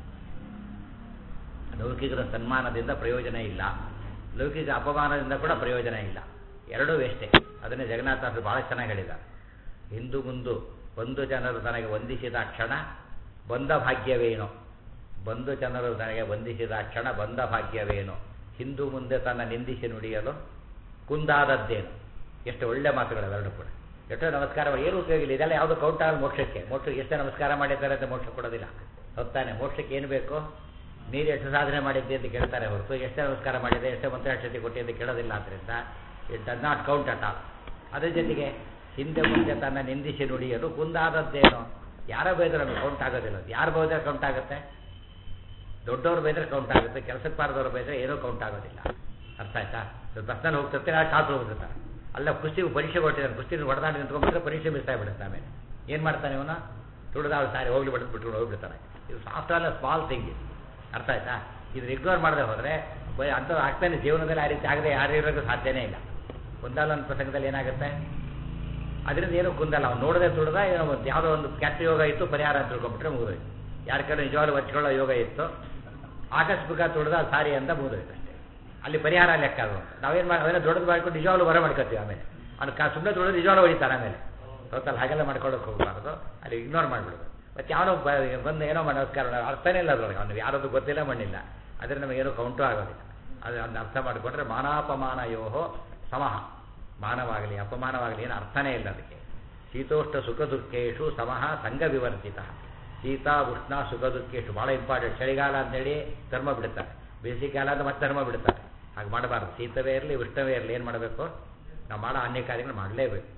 ಲೌಕಿಕರ ಸನ್ಮಾನದಿಂದ ಪ್ರಯೋಜನ ಇಲ್ಲ ಲೌಕಿಕ ಅಪಮಾನದಿಂದ ಕೂಡ ಪ್ರಯೋಜನ ಇಲ್ಲ ಎರಡೂ ವೇಷ್ಟೇ ಅದನ್ನೇ ಜಗನ್ನಾಥರು ಬಹಳ ಚೆನ್ನಾಗಿ ಹೇಳಿದ್ದಾರೆ ಹಿಂದು ಮುಂದು ಬಂಧು ಜನರು ತನಗೆ ವಂದಿಸಿದ ಕ್ಷಣ ಬಂದ ಭಾಗ್ಯವೇನೋ ಬಂಧು ಜನರು ತನಗೆ ವಂದಿಸಿದ ಕ್ಷಣ ಬಂದ ಭಾಗ್ಯವೇನೋ ಹಿಂದೂ ಮುಂದೆ ತನ್ನ ನಿಂದಿಸಿ ನುಡಿಯಲು ಕುಂದಾದದ್ದೇನು ಎಷ್ಟು ಒಳ್ಳೆ ಮಾತುಗಳು ಅವೆರಡು ಕೂಡ ಎಷ್ಟೋ ನಮಸ್ಕಾರ ಮಾಡಿ ಏನು ಉಪಯೋಗ ಇಲ್ಲ ಇದೆಲ್ಲ ಯಾವುದು ಕೌಂಟ್ ಆಗಲ್ಲ ಮೋಕ್ಷಕ್ಕೆ ಮೋಕ್ಷಕ್ಕೆ ಎಷ್ಟೇ ನಮಸ್ಕಾರ ಮಾಡಿದ್ದಾರೆ ಅಂತ ಮೋಕ್ಷ ಕೊಡೋದಿಲ್ಲ ಹೊತ್ತಾನೆ ಮೋಕ್ಷಕ್ಕೆ ಏನು ಬೇಕು ನೀರು ಎಷ್ಟು ಸಾಧನೆ ಮಾಡಿದ್ದೆ ಅಂತ ಕೇಳ್ತಾರೆ ಹೊರತು ಎಷ್ಟೇ ನಮಸ್ಕಾರ ಮಾಡಿದೆ ಎಷ್ಟೇ ಮಂತ್ರಾಕ್ಷತೆ ಕೊಟ್ಟಿ ಅಂತ ಕೇಳೋದಿಲ್ಲ ಆದ್ದರಿಂದ it does not count at all ಅದ್ರ ಜೊತೆಗೆ ಹಿಂದೆ ಮುಂದೆ ತನ್ನ ನಿಂದಿಸಿ ನುಡಿಯಲು ಕುಂದಾದದ್ದೇನು ಯಾರ ಬೈದ್ರೆ ನಮಗೆ ಕೌಂಟ್ ಆಗೋದಿಲ್ಲ ಅದು ಯಾರು ಬೈದ್ರೆ ಕೌಂಟ್ ಆಗುತ್ತೆ ದೊಡ್ಡವ್ರು ಬೈದ್ರೆ ಕೌಂಟ್ ಆಗುತ್ತೆ ಕೆಲಸಕ್ಕೆ ಬಾರದವ್ರು ಬೈದ್ರೆ ಏನೂ ಕೌಂಟ್ ಆಗೋದಿಲ್ಲ ಅರ್ಥ ಆಯ್ತಾ ಬಸ್ನಲ್ಲಿ ಹೋಗ್ತಿರ್ತಾರೆ ಆ ಶಾಪ್ ಹೋಗ್ತಿರ್ತಾರೆ ಅಲ್ಲ ಕುಸ್ತಿಗೆ ಪರೀಕ್ಷೆ ಕೊಟ್ಟಿದ್ದಾನೆ ಕುಸ್ತಿನ ಹೊಡೆದಾಡಿ ನಿಂತ್ಕೊಂಡ್ಬಿಟ್ರೆ ಪರೀಕ್ಷೆ ಮಿಸ್ ಆಗಿಬಿಡುತ್ತೆ ಆಮೇಲೆ ಏನು ಮಾಡ್ತಾನೆ ಇವನು ತುಳಿದಾಳು ಸಾರಿ ಹೋಗ್ಲಿ ಬಿಟ್ಟು ಬಿಟ್ಕೊಂಡು ಹೋಗ್ಬಿಡ್ತಾನೆ ಇದು ಸಾಫ್ಟ್ ಆಲ್ ಸ್ಮಾಲ್ ಥಿಂಗ್ ಇದು ಅರ್ಥ ಆಯ್ತಾ ಇದನ್ನ ಇಗ್ನೋರ್ ಮಾಡದೆ ಹೋದರೆ ಅಂಥ ಆಗ್ತಾನೆ ಜೀವನದಲ್ಲಿ ಆ ರೀತಿ ಆಗದೆ ಯಾರು ಇರೋಕ್ಕೆ ಸಾಧ್ಯನೇ ಇಲ್ಲ ಒಂದಲ್ಲ ಒಂದು ಪ್ರಸಂಗದಲ್ಲಿ ಏನಾಗುತ್ತೆ ಅದರಿಂದ ಏನೂ ಕುಂದಲ್ಲ ಅವ್ನು ನೋಡದೆ ತುಳಿದ ಏನೋ ಒಂದು ಯಾವುದೋ ಒಂದು ಕೆಟ್ಟ ಯೋಗ ಇತ್ತು ಪರಿಹಾರ ಅಂತ ತಿಳ್ಕೊಂಡ್ಬಿಟ್ರೆ ಮುಗಿದೋಯ್ತು ಯಾರ ಕಡೆ ನಿಜವಾಗ್ಲೂ ಹಚ್ಕೊಳ್ಳೋ ಯೋಗ ಇತ್ತು ಆಕಸ್ಮಿಕ ತುಳಿದ ಸಾರಿ ಅಂತ ಮುಗಿದೋಯ್ತು ಅಷ್ಟೇ ಅಲ್ಲಿ ಪರಿಹಾರ ಲೆಕ್ಕ ಅದು ನಾವೇನು ಮಾಡಿ ಅವೆಲ್ಲ ದೊಡ್ಡದು ಮಾಡ್ಕೊಂಡು ನಿಜವಾಗ್ಲೂ ಹೊರ ಮಾಡ್ಕೊತೀವಿ ಆಮೇಲೆ ಅವ್ನು ಕಾ ಸುಮ್ಮನೆ ತುಳಿದ್ರೆ ನಿಜವಾಗ್ಲೂ ಹೊಡಿತಾರೆ ಆಮೇಲೆ ಗೊತ್ತಲ್ಲ ಹಾಗೆಲ್ಲ ಮಾಡ್ಕೊಳ್ಳೋಕೆ ಹೋಗಬಾರ್ದು ಅಲ್ಲಿ ಇಗ್ನೋರ್ ಮಾಡಿಬಿಡೋದು ಮತ್ತು ಯಾವನೋ ಬಂದು ಏನೋ ಮಾಡಿ ನಮಸ್ಕಾರ ಮಾಡಿ ಅರ್ಥನೇ ಇಲ್ಲ ಅದ್ರೊಳಗೆ ಅವ್ನು ಯಾರದು ಗೊತ್ತಿಲ್ಲ ಮಣ್ಣಿಲ್ಲ ಆದರೆ ನಮಗೇನು ಕೌಂಟು ಆಗೋದಿಲ್ಲ ಅದು ಅದನ್ನ ಅರ್ಥ ಮಾಡಿಕೊಂಡ್ರೆ ಮಾನಾಪಮಾನ ಯೋಹೋ ಸಮಃ ಮಾನವಾಗಲಿ ಅಪಮಾನವಾಗಲಿ ಏನು ಅರ್ಥನೇ ಇಲ್ಲ ಅದಕ್ಕೆ ಶೀತೋಷ್ಣ ಸುಖ ದುಃಖೇಶು ಸಮಃ ಸಂಘ ವಿವರ್ಜಿತ ಶೀತ ಉಷ್ಣ ಸುಖ ದುಃಖೇಶು ಭಾಳ ಇಂಪಾರ್ಟೆಂಟ್ ಚಳಿಗಾಲ ಅಂತೇಳಿ ಧರ್ಮ ಬಿಡುತ್ತಾರೆ ಬೇಸಿಗೆಗಾಲ ಅಂತ ಮತ್ತೆ ಧರ್ಮ ಬಿಡುತ್ತಾರೆ ಹಾಗೆ ಮಾಡಬಾರ್ದು ಶೀತವೇ ಇರಲಿ ಉಷ್ಣವೇ ಇರಲಿ ಏನು ಮಾಡಬೇಕು ನಾವು ಮಾಡೋ ಅನ್ಯ ಕಾರ್ಯಗಳು ಮಾಡಲೇಬೇಕು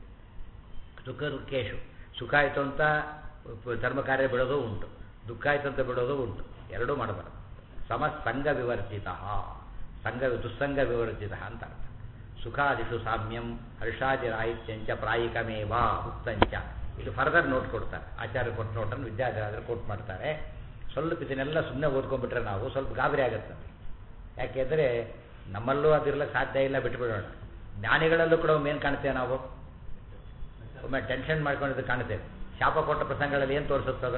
ಸುಖ ದುಃಖೇಶು ಸುಖ ಆಯಿತು ಅಂತ ಧರ್ಮ ಕಾರ್ಯ ಬಿಡೋದು ಉಂಟು ದುಃಖ ಆಯಿತು ಅಂತ ಬಿಡೋದು ಉಂಟು ಎರಡೂ ಮಾಡಬಾರ್ದು ಸಮ ಸಂಘ ವಿವರ್ಜಿತ ಸಂಘ ದುಸ್ಸಂಗ ವಿವರ್ಜಿತ ಅಂತ ಅರ್ಥ ಸುಖಾದಿಷು ಸಾಮ್ಯಂ ಹರ್ಷಾದಿರಾಹಿತ್ಯಂಚ ಪ್ರಾಯಿಕಮೇವ ಉಕ್ತಂಚ ಇದು ಫರ್ದರ್ ನೋಟ್ ಕೊಡ್ತಾರೆ ಆಚಾರ್ಯ ಕೊಟ್ಟು ನೋಟನ್ನು ವಿದ್ಯಾರ್ಥಿಗಳಾದ್ರೆ ಕೋಟ್ ಮಾಡ್ತಾರೆ ಸ್ವಲ್ಪ ಇದನ್ನೆಲ್ಲ ಸುಮ್ಮನೆ ಓದ್ಕೊಂಡ್ಬಿಟ್ರೆ ನಾವು ಸ್ವಲ್ಪ ಗಾಬರಿ ಆಗುತ್ತೆ ಯಾಕೆಂದರೆ ನಮ್ಮಲ್ಲೂ ಅದಿರ್ಲಿಕ್ಕೆ ಸಾಧ್ಯ ಇಲ್ಲ ಬಿಟ್ಬಿಡೋಣ ಜ್ಞಾನಿಗಳಲ್ಲೂ ಕೂಡ ಒಮ್ಮೆ ಏನು ಕಾಣ್ತೇವೆ ನಾವು ಒಮ್ಮೆ ಟೆನ್ಷನ್ ಮಾಡ್ಕೊಂಡಿದ್ದು ಕಾಣ್ತೇವೆ ಶಾಪ ಕೊಟ್ಟ ಪ್ರಸಂಗಗಳಲ್ಲಿ ಏನು ತೋರಿಸುತ್ತದು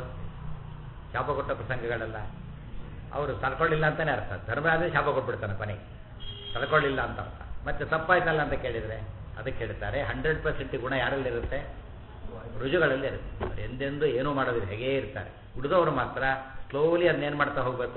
ಶಾಪ ಕೊಟ್ಟ ಪ್ರಸಂಗಗಳೆಲ್ಲ ಅವರು ತಡ್ಕೊಳ್ಳಿಲ್ಲ ಅಂತಲೇ ಅರ್ಥ ಧರ್ಮರಾಜೇ ಶಾಪ ಕೊಟ್ಬಿಡ್ತಾನೆ ಕೊನೆಗೆ ತಡ್ಕೊಳ್ಳಿಲ್ಲ ಅಂತ ಅರ್ಥ ಮತ್ತೆ ತಪ್ಪಾಯ್ತಲ್ಲ ಅಂತ ಕೇಳಿದರೆ ಅದಕ್ಕೆ ಹೇಳ್ತಾರೆ ಹಂಡ್ರೆಡ್ ಪರ್ಸೆಂಟ್ ಗುಣ ಯಾರಲ್ಲಿರುತ್ತೆ ರುಜುಗಳಲ್ಲಿ ಇರುತ್ತೆ ಅವ್ರು ಎಂದೆಂದೂ ಏನೂ ಮಾಡೋದಿಲ್ಲ ಹೇಗೇ ಇರ್ತಾರೆ ಉಳಿದವರು ಮಾತ್ರ ಸ್ಲೋಲಿ ಅದನ್ನೇನು ಮಾಡ್ತಾ ಹೋಗಬೇಕು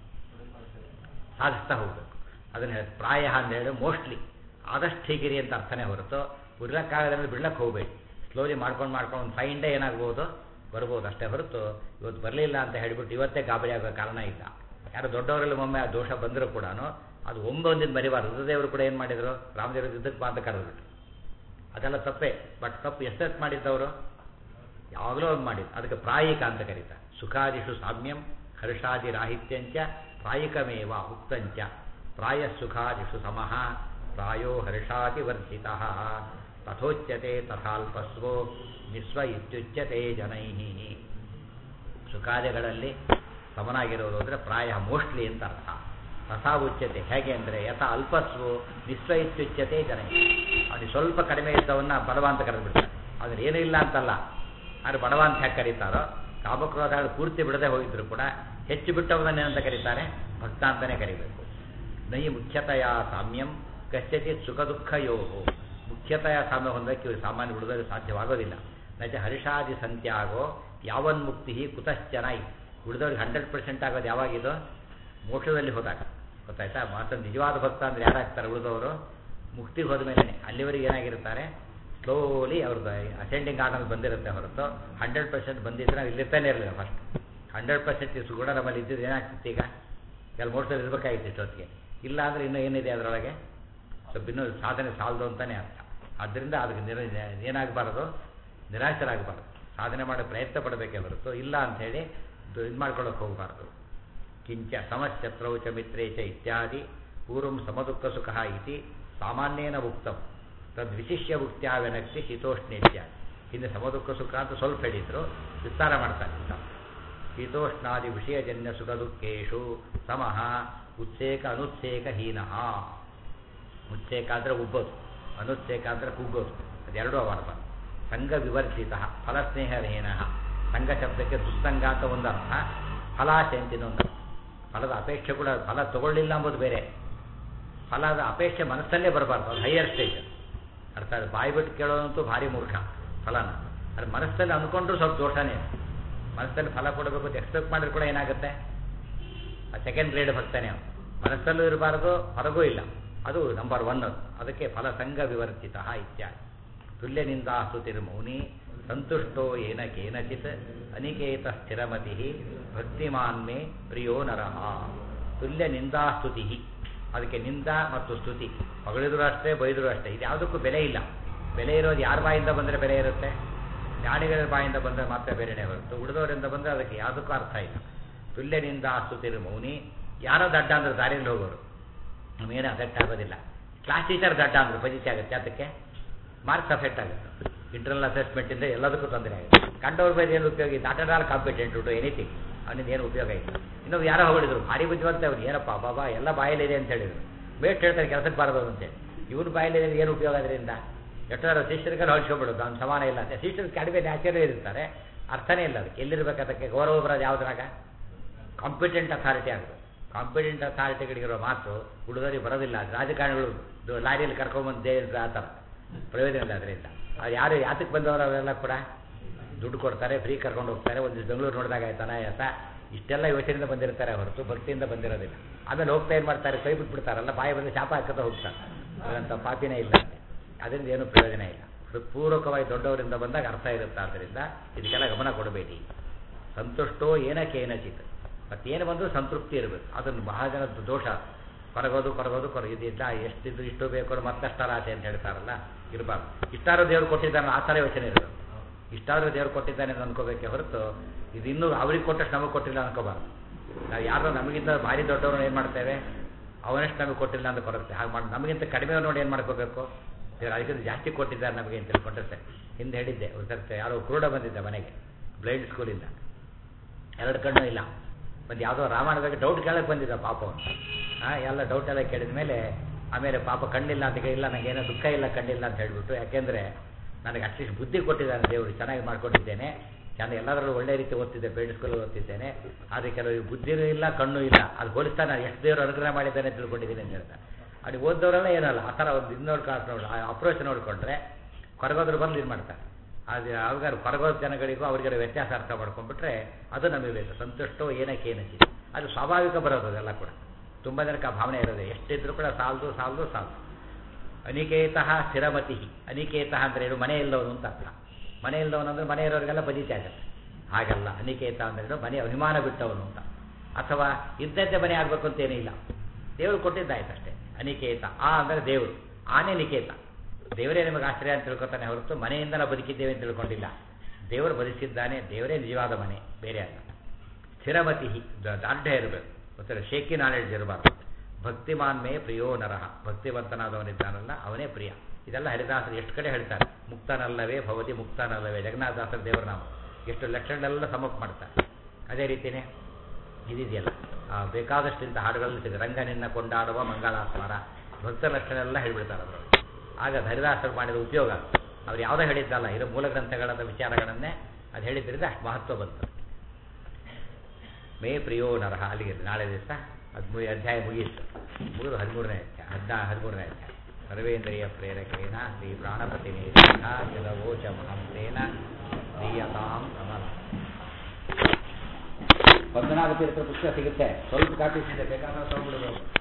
ಸಾಧಿಸ್ತಾ ಹೋಗಬೇಕು ಅದನ್ನು ಹೇಳಿ ಪ್ರಾಯ ಅಂತ ಹೇಳಿ ಮೋಸ್ಟ್ಲಿ ಆದಷ್ಟು ಹೀಗಿರಿ ಅಂತ ಅರ್ಥನೇ ಹೊರತು ಬಿಡ್ಲಕ್ಕಾಗದ್ರೆ ಬಿಡ್ಲಕ್ಕೆ ಹೋಗಬೇಡಿ ಸ್ಲೋಲಿ ಮಾಡ್ಕೊಂಡು ಮಾಡ್ಕೊಂಡು ಒಂದು ಫೈನ್ ಡೇ ಏನಾಗ್ಬೋದು ಬರ್ಬೋದು ಅಷ್ಟೇ ಹೊರತು ಇವತ್ತು ಬರಲಿಲ್ಲ ಅಂತ ಹೇಳಿಬಿಟ್ಟು ಇವತ್ತೇ ಗಾಬರಿ ಆಗೋ ಕಾರಣ ಇಲ್ಲ ಯಾರು ದೊಡ್ಡವರಲ್ಲಿ ಒಮ್ಮೆ ಆ ದೋಷ ಬಂದರೂ ಕೂಡ ಅದು ಒಮ್ಮೆ ಒಂದಿನ ಬರಿಬಾರ್ದು ರುದ್ರದೇವರು ಕೂಡ ಏನು ಮಾಡಿದರು ರಾಮದೇವರು ಯುದ್ಧಕ್ಕೆ ಬಾ ಅಂತ ಕರೆದ್ಬಿಟ್ರು ಅದೆಲ್ಲ ತಪ್ಪೇ ಬಟ್ ತಪ್ಪು ಎಷ್ಟೆಷ್ಟು ಮಾಡಿದ್ದವರು ಯಾವಾಗಲೂ ಒಂದು ಮಾಡಿದ್ದು ಅದಕ್ಕೆ ಪ್ರಾಯಿಕ ಅಂತ ಕರೀತಾರೆ ಸುಖಾದಿಷು ಸಾಮ್ಯಂ ಹರ್ಷಾದಿ ರಾಹಿತ್ಯಂಚ ಪ್ರಾಯಿಕಮೇವ ಉಕ್ತಂಚ ಪ್ರಾಯ ಸುಖಾದಿಷು ಸಮಃ ಪ್ರಾಯೋ ಹರ್ಷಾತಿ ವರ್ಧಿತ ತಥೋಚ್ಯತೆ ತಥಾಲ್ಪಸ್ವೋ ನಿಸ್ವ ಇತ್ಯುಚ್ಯತೆ ಜನೈ ಸುಖಾದಿಗಳಲ್ಲಿ ಸಮನಾಗಿರೋದು ಅಂದರೆ ಪ್ರಾಯ ಮೋಸ್ಟ್ಲಿ ಅಂತ ಅರ್ಥ ತಥಾ ಉಚ್ಯತೆ ಹೇಗೆ ಅಂದರೆ ಯಥ ಅಲ್ಪಸ್ವು ನಿಸ್ವ ಇತ್ಯುಚ್ಯತೆ ಜನೈ ಅದು ಸ್ವಲ್ಪ ಕಡಿಮೆ ಇದ್ದವನ್ನ ಬಡವ ಅಂತ ಕರೆದ್ಬಿಡ್ತಾರೆ ಆದರೆ ಏನೂ ಇಲ್ಲ ಅಂತಲ್ಲ ಆದರೆ ಬಡವ ಅಂತ ಹೇಗೆ ಕರೀತಾರೋ ಕಾಮಕ್ರೋಧಗಳು ಪೂರ್ತಿ ಬಿಡದೆ ಹೋಗಿದ್ರು ಕೂಡ ಹೆಚ್ಚು ಬಿಟ್ಟವನ್ನೇನಂತ ಕರೀತಾರೆ ಭಕ್ತ ಅಂತಲೇ ಕರಿಬೇಕು ನೈ ಮುಖ್ಯತೆಯ ಸಾಮ್ಯಂ ಕಶ್ಚಿತ್ ಸುಖ ದುಃಖಯೋ ಮುಖ್ಯತೆಯ ಸಾಮ್ಯ ಹೊಂದಕ್ಕೆ ಇವರು ಸಾಮಾನ್ಯ ಉಳಿದಲು ಸಾಧ್ಯವಾಗೋದಿಲ್ಲ ನಜ ಹರ್ಷಾದಿ ಸಂತ್ಯಾಗೋ ಯಾವನ್ ಮುಕ್ತಿ ಕುತಶ್ಚನೈ ಉಳಿದವ್ರಿಗೆ ಹಂಡ್ರೆಡ್ ಪರ್ಸೆಂಟ್ ಆಗೋದು ಯಾವಾಗಿದೋ ಮೋಕ್ಷದಲ್ಲಿ ಹೋದಾಗ ಗೊತ್ತಾಯ್ತಾ ಮಾತ್ರ ನಿಜವಾದ ಭಕ್ತ ಅಂದ್ರೆ ಯಾರಾಗ್ತಾರೆ ಉಳಿದವರು ಮುಕ್ತಿಗೆ ಹೋದ ಮೇಲೆ ಅಲ್ಲಿವರೆಗೆ ಏನಾಗಿರ್ತಾರೆ ಸ್ಲೋಲಿ ಅವ್ರದ್ದು ಅಸೆಂಡಿಂಗ್ ಆರ್ಡರ್ ಬಂದಿರುತ್ತೆ ಹೊರತು ಹಂಡ್ರೆಡ್ ಪರ್ಸೆಂಟ್ ಬಂದಿದ್ರೆ ನಾವು ಇಲ್ಲಿರ್ತಾನೆ ಇರಲಿಲ್ಲ ಫಸ್ಟ್ ಹಂಡ್ರೆಡ್ ಪರ್ಸೆಂಟ್ ಸುಗುಣ ನಮ್ಮಲ್ಲಿ ಇದ್ದಿದ್ದು ಏನಾಗ್ತಿತ್ತು ಈಗ ಕೆಲವು ಮೋಟದಲ್ಲಿ ಇರಬೇಕಾಗಿತ್ತು ಇಷ್ಟೊತ್ತಿಗೆ ಇಲ್ಲ ಅಂದರೆ ಇನ್ನೂ ಏನಿದೆ ಅದರೊಳಗೆ ಸ್ವಲ್ಪ ಇನ್ನೂ ಸಾಧನೆ ಸಾಲದು ಅಂತಲೇ ಅರ್ಥ ಆದ್ದರಿಂದ ಅದಕ್ಕೆ ನಿರ ಏನಾಗಬಾರದು ನಿರಾಶರಾಗಬಾರದು ಸಾಧನೆ ಮಾಡೋ ಪ್ರಯತ್ನ ಪಡಬೇಕೇ ಹೊರತು ಇಲ್ಲ ಅಂಥೇಳಿ ಇದು ಮಾಡ್ಕೊಳ್ಳೋಕೆ ಹೋಗಬಾರ್ದು ಕಿಂಚ ಸಮಶತ್ರೌ ಚ ಮಿತ್ರೇ ಚ ಇತ್ಯಾದಿ ಪೂರ್ವಂ ಸಮದುಃಖ ಸುಖ ಇತಿ ಸಾಮಾನ್ಯೇನ ಉಕ್ತಂ ತದ್ವಿಶಿಷ್ಯ ಉಕ್ತ್ಯಾವೆನಕ್ತಿ ಶೀತೋಷ್ಣೇತ್ಯ ಹಿಂದೆ ಸಮದುಃಖ ಸುಖ ಅಂತ ಸ್ವಲ್ಪ ಹೇಳಿದ್ರು ವಿಸ್ತಾರ ಮಾಡ್ತಾರೆ ಈಗ. ಶೀತೋಷ್ಣಾದಿ ವಿಷಯಜನ್ಯ ಸುಖ ದುಃಖೇಶು ಸಮಃ ಉತ್ಸೇಕ ಅನುತ್ಸೇಕ ಹೀನಃ ಉತ್ಸೇಕ ಅಂದರೆ ಉಬ್ಬೋದು ಅನುತ್ಸೇಕ ಅಂದರೆ ಕುಗ್ಗೋದು ಅದೆರಡೂ ಅವರ್ತ ಸಂಘ ವಿವರ್ಜಿತ ಫಲಸ್ನೇಹಹೀನ ಸಂಘ ಶಬ್ದಕ್ಕೆ ದುಸ್ಸಂಗ ಅಂತ ಒಂದು ಅರ್ಥ ಫಲಾಶೆ ಅಂತ ಇನ್ನೊಂದು ಅರ್ಥ ಫಲದ ಅಪೇಕ್ಷೆ ಕೂಡ ಫಲ ತಗೊಳ್ಳಿಲ್ಲ ಎಂಬುದು ಬೇರೆ ಫಲದ ಅಪೇಕ್ಷೆ ಮನಸ್ಸಲ್ಲೇ ಬರಬಾರ್ದು ಅದು ಹೈಯರ್ ಸ್ಟೇಜ್ ಅರ್ಥ ಅದು ಬಾಯಿ ಬಿಟ್ಟು ಕೇಳೋದಂತೂ ಭಾರಿ ಮೂರ್ಖ ಫಲನ ಅದು ಮನಸ್ಸಲ್ಲಿ ಅಂದ್ಕೊಂಡ್ರು ಸ್ವಲ್ಪ ದೋಷನೇ ಮನಸ್ಸಲ್ಲಿ ಫಲ ಕೊಡಬೇಕು ಅಂತ ಎಕ್ಸ್ಪೆಕ್ಟ್ ಮಾಡಿದ್ರು ಕೂಡ ಏನಾಗುತ್ತೆ ಆ ಸೆಕೆಂಡ್ ಗ್ರೇಡ್ ಭಕ್ತಾನೆ ಅವನು ಮನಸ್ಸಲ್ಲೂ ಇರಬಾರ್ದು ಹೊರಗೂ ಇಲ್ಲ ಅದು ನಂಬರ್ ಒನ್ ಅದು ಅದಕ್ಕೆ ಫಲಸಂಗ ವಿವರ್ಜಿತ ಇತ್ಯಾದಿ ತುಲ್ಯನಿಂದ ಸ್ತುತಿರ್ಮೌನಿ ಸಂತುಷ್ಟೋ ಏನ ಕೇನಚಿತ್ ಅನಿಕೇತ ಸ್ಥಿರಮತಿ ಭಕ್ತಿಮಾನ್ಮೇ ಪ್ರಿಯೋ ನರಹ ತುಲ್ಯ ನಿಂದಾಸ್ತುತಿ ಅದಕ್ಕೆ ನಿಂದ ಮತ್ತು ಸ್ತುತಿ ಹೊಗಳಿದ್ರು ಅಷ್ಟೇ ಬೈದ್ರು ಅಷ್ಟೇ ಇದು ಯಾವುದಕ್ಕೂ ಬೆಲೆ ಇಲ್ಲ ಬೆಲೆ ಇರೋದು ಯಾರ ಬಾಯಿಂದ ಬಂದರೆ ಬೆಲೆ ಇರುತ್ತೆ ಜ್ಞಾನಿಗಳ ಬಾಯಿಂದ ಬಂದರೆ ಮಾತ್ರ ಬೇರೆನೇ ಹೊರತು ಉಳಿದವರಿಂದ ಬಂದರೆ ಅದಕ್ಕೆ ಯಾವುದಕ್ಕೂ ಅರ್ಥ ಇಲ್ಲ ತುಲ್ಯನಿಂದ ಸ್ತುತಿರು ಮೌನಿ ಯಾರೋ ದಡ್ಡ ಅಂದ್ರೆ ದಾರಿಯಲ್ಲಿ ಹೋಗೋರು ನಮಗೇನು ಅಫೆಕ್ಟ್ ಆಗೋದಿಲ್ಲ ಕ್ಲಾಸ್ ಟೀಚರ್ ದಡ್ಡ ಅಂದ್ರೆ ಫಜಿತಿ ಆಗುತ್ತೆ ಅದಕ್ಕೆ ಮಾರ್ಕ್ಸ್ ಅಫೆಕ್ಟ್ ಆಗುತ್ತೆ ಇಂಟರ್ನಲ್ ಅಸೆಸ್ಮೆಂಟಿಂದ ಎಲ್ಲದಕ್ಕೂ ತೊಂದರೆ ಆಗುತ್ತೆ ಕಂಡವ್ರ ಮೇಲೆ ಏನು ಉಪಯೋಗ ಇಲ್ಲ not all competent to anything ಅವನಿಂದ ಏನು ಉಪಯೋಗ ಇಲ್ಲ ಇನ್ನೊಬ್ಬ ಯಾರೋ ಹೊಗಳಿದ್ರು ಭಾರಿ ಬುದ್ಧಿವಂತ ಅವ್ರು ಏನಪ್ಪ ಬಾಬಾ ಎಲ್ಲ ಬಾಯಲ್ಲಿದೆ ಅಂತ ಹೇಳಿದ್ರು ಮೇಟ್ ಹೇಳ್ತಾರೆ ಕೆಲಸಕ್ಕೆ ಬಾರದು ಅಂತೇಳಿ ಇವನು ಬಾಯಲ್ಲಿದೆ ಏನು ಉಪಯೋಗ ಅದರಿಂದ ಎಷ್ಟೋ ಶಿಷ್ಯರಿಗೆ ಹೊಳ್ಸ್ಕೊಂಡ್ಬಿಡೋದು ಅವ್ನು ಸಮಾನ ಇಲ್ಲ ಅಂತ ಶಿಷ್ಯರು ಕಡಿಮೆ ನ್ಯಾಚುರಲ್ ಇರ್ತಾರೆ ಅರ್ಥನೇ ಇಲ್ಲ ಅದಕ್ಕೆ ಎಲ್ಲಿರ್ಬೇಕು ಅದಕ್ಕೆ ಗೌರವ ಬರೋದು ಯಾವುದ್ರಾಗ ಕಾಂಪಿಟೆಂಟ್ ಅಥಾರಿಟಿ ಆಗೋದು ಕಾಂಪಿಟೆಂಟ್ ಅಥಾರಿಟಿಗಳಿಗಿರೋ ಮಾತು ಉಳಿದವರಿಗೆ ಬರೋದಿಲ್ಲ ರಾಜಕಾರಣಿಗಳು ದು- ಲಾರಿಯಲ್ಲಿ ಕರ್ಕೊಂಬಂದೇ ಆ ಥರ ಪ್ರಯೋಜನ ಇಲ್ಲ ಅದರಿಂದ ಅದು ಯಾರು ಯಾತಕ್ಕೆ ಬಂದವರು ಅವರೆಲ್ಲ ಕೂಡ ದುಡ್ಡು ಕೊಡ್ತಾರೆ ಫ್ರೀ ಕರ್ಕೊಂಡು ಹೋಗ್ತಾರೆ ಒಂದು ಬೆಂಗಳೂರು ನೋಡಿದಾಗ ಆಯ್ತು ಅನಾಯಾಸ ಇಷ್ಟೆಲ್ಲ ಯೋಚನೆಯಿಂದ ಬಂದಿರ್ತಾರೆ ಹೊರತು ಭಕ್ತಿಯಿಂದ ಬಂದಿರೋದಿಲ್ಲ ಆಮೇಲೆ ಹೋಗ್ತಾ ಏನು ಮಾಡ್ತಾರೆ ಕೈ ಬಿಟ್ಬಿಡ್ತಾರಲ್ಲ ಬಾಯಿ ಬಂದು ಶಾಪ ಹಾಕೋತಾ ಹೋಗ್ತಾರೆ ಅದಂಥ ಪಾಪಿನೇ ಇಲ್ಲ ಅದರಿಂದ ಏನು ಪ್ರಯೋಜನ ಇಲ್ಲ ಹೃತ್ಪೂರ್ವಕವಾಗಿ ದೊಡ್ಡವರಿಂದ ಬಂದಾಗ ಅರ್ಥ ಇರುತ್ತೆ ಆದ್ದರಿಂದ ಇದಕ್ಕೆಲ್ಲ ಗಮನ ಕೊಡಬೇಡಿ ಸಂತುಷ್ಟೋ ಏನಕ್ಕೆ ಏನಚಿತ್ ಮತ್ತೇನು ಬಂದರೂ ಸಂತೃಪ್ತಿ ಇರಬೇಕು ಅದನ್ನು ಬಹಳ ಜನದ ದೋಷ ಕೊರಗೋದು ಕೊರಗೋದು ಕೊರ ಇದಿಲ್ಲ ಎಷ್ಟಿದ್ದು ಇಷ್ಟು ಬೇಕು ಮತ್ತಷ್ಟರ ಆಸೆ ಅಂತ ಹೇಳ್ತಾರಲ್ಲ ಇರಬಾರ್ದು ಇಷ್ಟಾರು ದೇವ್ರು ಕೊಟ್ಟಿದ್ದಾನೆ ಆ ಥರ ಯೋಚನೆ ಇರಬೇಕು ಇಷ್ಟಾದರೂ ದೇವ್ರು ಕೊಟ್ಟಿದ್ದಾನೆ ಅಂತ ಅನ್ಕೋಬೇಕೆ ಹೊರತು ಇದು ಇನ್ನೂ ಅವ್ರಿಗೆ ಕೊಟ್ಟಷ್ಟು ನಮಗೆ ಕೊಟ್ಟಿಲ್ಲ ಅನ್ಕೋಬಾರ್ದು ನಾವು ಯಾರೋ ನಮಗಿಂತ ಭಾರಿ ದೊಡ್ಡವ್ರನ್ನ ಏನು ಮಾಡ್ತೇವೆ ಅವನಷ್ಟು ನಮಗೆ ಕೊಟ್ಟಿಲ್ಲ ಅಂತ ಕೊಡುತ್ತೆ ಹಾಗೆ ಮಾಡಿ ನಮಗಿಂತ ಕಡಿಮೆ ನೋಡಿ ಏನು ಮಾಡ್ಕೋಬೇಕು ದೇವ್ರು ಅದಕ್ಕಿಂತ ಜಾಸ್ತಿ ಕೊಟ್ಟಿದ್ದಾರೆ ನಮಗೆ ಅಂತ ತಿಳ್ಕೊಂಡ್ರೆ ಸರಿ ಹಿಂದೆ ಹೇಳಿದ್ದೆ ಒಂದು ಸರ್ತಿ ಯಾರೋ ಕುರುಡ ಬಂದಿದ್ದೆ ಮನೆಗೆ ಬ್ಲೈಂಡ್ ಸ್ಕೂಲಿಂದ ಎರಡು ಕಣ್ಣು ಇಲ್ಲ ಒಂದು ಯಾವುದೋ ರಾಮಾಯಣದಾಗ ಡೌಟ್ ಕೇಳಕ್ಕೆ ಬಂದಿದ್ದ ಪಾಪ ಅವನು ಹಾಂ ಎಲ್ಲ ಡೌಟ್ ಎಲ್ಲ ಕೇಳಿದ ಮೇಲೆ ಆಮೇಲೆ ಪಾಪ ಕಣ್ಣಿಲ್ಲ ಅಂತ ಇಲ್ಲ ನನಗೆ ಏನೋ ದುಃಖ ಇಲ್ಲ ಕಣ್ಣಿಲ್ಲ ಅಂತ ಹೇಳ್ಬಿಟ್ಟು ಯಾಕೆಂದರೆ ನನಗೆ ಅಟ್ಲೀಸ್ಟ್ ಬುದ್ಧಿ ಕೊಟ್ಟಿದ್ದಾನೆ ದೇವರು ಚೆನ್ನಾಗಿ ಮಾಡ್ಕೊಂಡಿದ್ದೇನೆ ಚೆನ್ನಾಗಿ ಎಲ್ಲದರಲ್ಲೂ ಒಳ್ಳೆ ರೀತಿ ಓದ್ತಿದ್ದೆ ಬೇಡ ಸ್ಕೂಲಲ್ಲಿ ಓದ್ತಿದ್ದೇನೆ ಆದರೆ ಕೆಲವರು ಬುದ್ಧಿನೂ ಇಲ್ಲ ಕಣ್ಣು ಇಲ್ಲ ಅದು ಹೋಲಿಸ್ತಾ ನಾನು ಎಷ್ಟು ದೇವರು ಅನುಗ್ರಹ ಮಾಡಿದ್ದಾನೆ ಅಂತ ತಿಳ್ಕೊಂಡಿದ್ದೀನಿ ಅಂತ ಹೇಳ್ತಾರೆ ಅಲ್ಲಿ ಓದ್ದವರೆಲ್ಲ ಏನಲ್ಲ ಆ ಥರ ಒಂದು ಇದು ನೋಡ್ಕೊಂಡು ನೋಡಿ ಆ ಅಪ್ರೋಚ್ ನೋಡಿಕೊಂಡ್ರೆ ಕೊರಗೋದ್ರು ಬಂದು ಇದು ಮಾಡ್ತಾರೆ ಅದು ಯಾವಾಗ ಕೊರಗೋದ ಜನಗಳಿಗೂ ಅವ್ರಿಗೆಲ್ಲ ವ್ಯತ್ಯಾಸ ಅರ್ಥ ಮಾಡ್ಕೊಂಡ್ಬಿಟ್ರೆ ಅದು ನಮಗೆ ಬೇಕು ಸಂತುಷ್ಟೋ ಏನಕ್ಕೆ ಏನಕ್ಕೆ ಅದು ಸ್ವಾಭಾವಿಕ ಬರೋದು ಅದೆಲ್ಲ ಕೂಡ ತುಂಬ ಜನಕ್ಕೆ ಆ ಭಾವನೆ ಇರೋದೆ ಎಷ್ಟಿದ್ರು ಕೂಡ ಸಾಲದು ಸಾಲದು ಸಾಲದು ಅನಿಕೇತಃ ಸ್ಥಿರಮತಿ ಅನಿಕೇತಃ ಅಂದ್ರೆ ಏನು ಮನೆ ಇಲ್ಲವನು ಅಂತ ಅರ್ಥ ಮನೆ ಇಲ್ಲವನು ಅಂದ್ರೆ ಮನೆ ಇರೋರಿಗೆಲ್ಲ ಬದೀತಿ ಆಗುತ್ತೆ ಹಾಗಲ್ಲ ಅನಿಕೇತ ಅಂದ್ರೆ ಮನೆ ಅಭಿಮಾನ ಬಿಟ್ಟವನು ಅಂತ ಅಥವಾ ಇದ್ದದ್ದೇ ಮನೆ ಆಗಬೇಕು ಅಂತ ಏನಿಲ್ಲ ದೇವರು ಕೊಟ್ಟಿದ್ದಾಯ್ತು ಅಷ್ಟೇ ಅನಿಕೇತ ಆ ಅಂದರೆ ದೇವರು ಆನೆ ನಿಕೇತ ದೇವರೇ ನಿಮಗೆ ಆಶ್ರಯ ಅಂತ ತಿಳ್ಕೊತಾನೆ ಹೊರತು ಮನೆಯಿಂದ ನಾವು ಬದುಕಿದ್ದೇವೆ ಅಂತ ತಿಳ್ಕೊಂಡಿಲ್ಲ ದೇವರು ಬದುಕಿದ್ದಾನೆ ದೇವರೇ ನಿಜವಾದ ಮನೆ ಬೇರೆ ಅಲ್ಲ ಸ್ಥಿರಮತಿ ದಾರ್ಢ್ಯ ಇರಬೇಕು ಮತ್ತು ಶೇಕಿ ನಾಲೆಡ್ಜ್ ಇರಬಾರ್ದು ಭಕ್ತಿಮಾನ್ಮೇ ಪ್ರಿಯೋ ನರಹ ಭಕ್ತಿವಂತನಾದವನಿದ್ದಾನಲ್ಲ ಅವನೇ ಪ್ರಿಯ ಇದೆಲ್ಲ ಹರಿದಾಸರು ಎಷ್ಟು ಕಡೆ ಹೇಳ್ತಾರೆ ಮುಕ್ತನಲ್ಲವೇ ಭವತಿ ಮುಕ್ತನಲ್ಲವೇ ಜಗನ್ನಾಥದಾಸರ ದೇವರ ನಾಮ ಎಷ್ಟು ಲಕ್ಷಣಗಳೆಲ್ಲ ಸಮಪ್ ಮಾಡ್ತಾರೆ ಅದೇ ರೀತಿಯೇ ಇದಿದೆಯಲ್ಲ ಆ ಬೇಕಾದಷ್ಟು ಇಂಥ ಹಾಡುಗಳಲ್ಲಿ ಸಿಗುತ್ತೆ ರಂಗನಿನ್ನ ಕೊಂಡಾಡುವ ಮಂಗಳಾಸ್ಮರ ಭಕ್ತ ಲಕ್ಷಣ ಎಲ್ಲ ಹೇಳ್ಬಿಡ್ತಾರೆ ಅದರಲ್ಲಿ ಆಗ ಹರಿದಾಸರು ಮಾಡಿದ ಉಪಯೋಗ ಅವ್ರು ಯಾವುದೋ ಹೇಳಿದ್ದಲ್ಲ ಇರೋ ಮೂಲ ಗ್ರಂಥಗಳಾದ ವಿಚಾರಗಳನ್ನೇ ಅದು ಹೇಳಿದ್ರಿಂದ ಅಷ್ಟು ಮಹತ್ವ ಬಂತು ಮೇ ಪ್ರಿಯೋ ನರಹ ಅಲ್ಲಿಗೆ ನಾಳೆ ದಿವಸ ಹದಿಮೂರು ಅಧ್ಯಾಯ ಮುಗಿಯಿತು ಮುಗಿದು ಹದಿಮೂರನೇ ಅಧ್ಯಾಯ ಹದಿನಾ ಹದಿಮೂರನೇ ಅಧ್ಯಾಯ ಸರ್ವೇಂದ್ರಿಯ ಪ್ರೇರಕೇನ ಶ್ರೀ ಪ್ರಾಣಪ್ರತಿನಿಧಿನ ಜಲವೋಚ ಮಹಂತೇನ ಪ್ರಿಯತಾಂ ಕಮಲ ಪದ್ಮನಾಭ ತೀರ್ಥ ಪುಸ್ತಕ ಸಿಗುತ್ತೆ ಸ್ವಲ್ಪ ಕಾಪಿ ಸಿಗುತ್ತೆ ಬೇಕಾದ್ರೆ ತಗೊಂಡ್ಬಿಡ್ಬೋದು